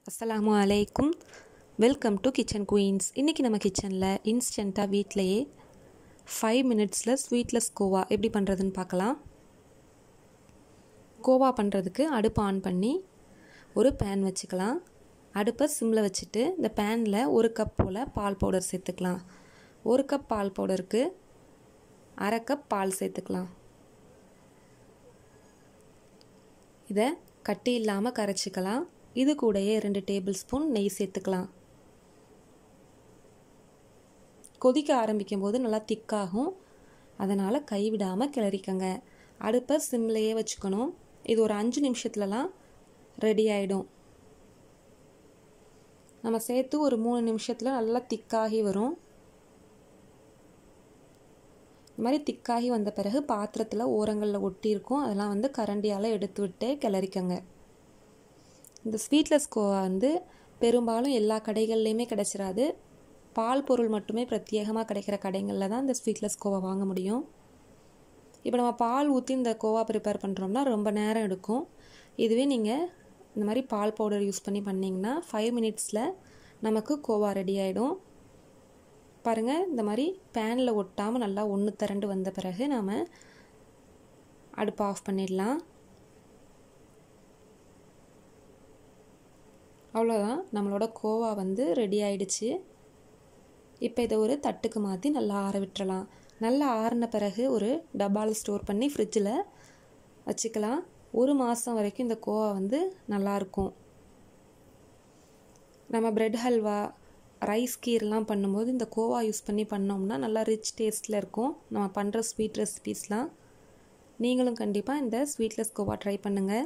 அஸ்ஸலாமு அலைக்கும் welcome to kitchen queens இன்றைக்கி நம்ம கிச்சனில் இன்ஸ்டண்ட்டாக வீட்டிலையே ஃபைவ் மினிட்ஸில் ஸ்வீட்லெஸ் கோவா எப்படி பண்ணுறதுன்னு பார்க்கலாம் கோவா பண்ணுறதுக்கு அடுப்பு ஆன் பண்ணி ஒரு பேன் வச்சுக்கலாம் அடுப்பை சிம்மில் வச்சுட்டு இந்த பேனில் ஒரு கப் போல் பால் பவுடர் சேர்த்துக்கலாம் ஒரு கப் பால் பவுடருக்கு அரை கப் பால் சேர்த்துக்கலாம் இதை கட்டி இல்லாமல் கரைச்சிக்கலாம் இது கூடயே ரெண்டு டேபிள் ஸ்பூன் நெய் சேர்த்துக்கலாம் கொதிக்க ஆரம்பிக்கும் போது நல்லா திக்காகும் அதனால் கைவிடாமல் கிளறிக்கங்க அடுப்பை சிம்லேயே வச்சுக்கணும் இது ஒரு அஞ்சு நிமிஷத்துலலாம் ரெடி ஆகிடும் நம்ம சேர்த்து ஒரு மூணு நிமிஷத்தில் நல்லா திக்காகி வரும் இந்த மாதிரி திக்காகி வந்த பிறகு பாத்திரத்தில் ஓரங்களில் ஒட்டி இருக்கும் அதெல்லாம் வந்து கரண்டியால் எடுத்து விட்டு கிளறிக்கங்க இந்த ஸ்வீட்லெஸ் கோவா வந்து பெரும்பாலும் எல்லா கடைகள்லையுமே கிடச்சிராது பால் பொருள் மட்டுமே பிரத்யேகமாக கிடைக்கிற கடைகளில் தான் இந்த ஸ்வீட்லெஸ் கோவா வாங்க முடியும் இப்போ நம்ம பால் ஊற்றி இந்த கோவா ப்ரிப்பேர் பண்ணுறோம்னா ரொம்ப நேரம் எடுக்கும் இதுவே நீங்கள் இந்த மாதிரி பால் பவுடர் யூஸ் பண்ணி பண்ணிங்கன்னா ஃபைவ் மினிட்ஸில் நமக்கு கோவா ரெடி ஆகிடும் பாருங்கள் இந்த மாதிரி பேனில் ஒட்டாமல் நல்லா ஒன்று திரண்டு வந்த பிறகு நாம் அடுப்பு ஆஃப் பண்ணிடலாம் அவ்வளோதான் நம்மளோட கோவா வந்து ரெடி ஆயிடுச்சு இப்போ இதை ஒரு தட்டுக்கு மாற்றி நல்லா ஆற விட்டுறலாம் நல்லா ஆறின பிறகு ஒரு டப்பாவில் ஸ்டோர் பண்ணி ஃப்ரிட்ஜில் வச்சுக்கலாம் ஒரு மாதம் வரைக்கும் இந்த கோவா வந்து நல்லாயிருக்கும் நம்ம பிரெட் ஹல்வா ரைஸ் கீர்லாம் பண்ணும்போது இந்த கோவா யூஸ் பண்ணி பண்ணோம்னா நல்லா ரிச் டேஸ்ட்டில் இருக்கும் நம்ம பண்ணுற ஸ்வீட் ரெசிபீஸ்லாம் நீங்களும் கண்டிப்பாக இந்த ஸ்வீட்லெஸ் கோவா ட்ரை பண்ணுங்கள்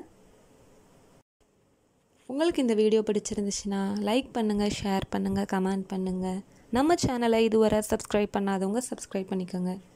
உங்களுக்கு இந்த வீடியோ பிடிச்சிருந்துச்சுன்னா லைக் பண்ணுங்கள் ஷேர் பண்ணுங்கள் கமெண்ட் பண்ணுங்கள் நம்ம சேனலை இதுவரை சப்ஸ்கிரைப் பண்ணாதவங்க சப்ஸ்கிரைப் பண்ணிக்கோங்க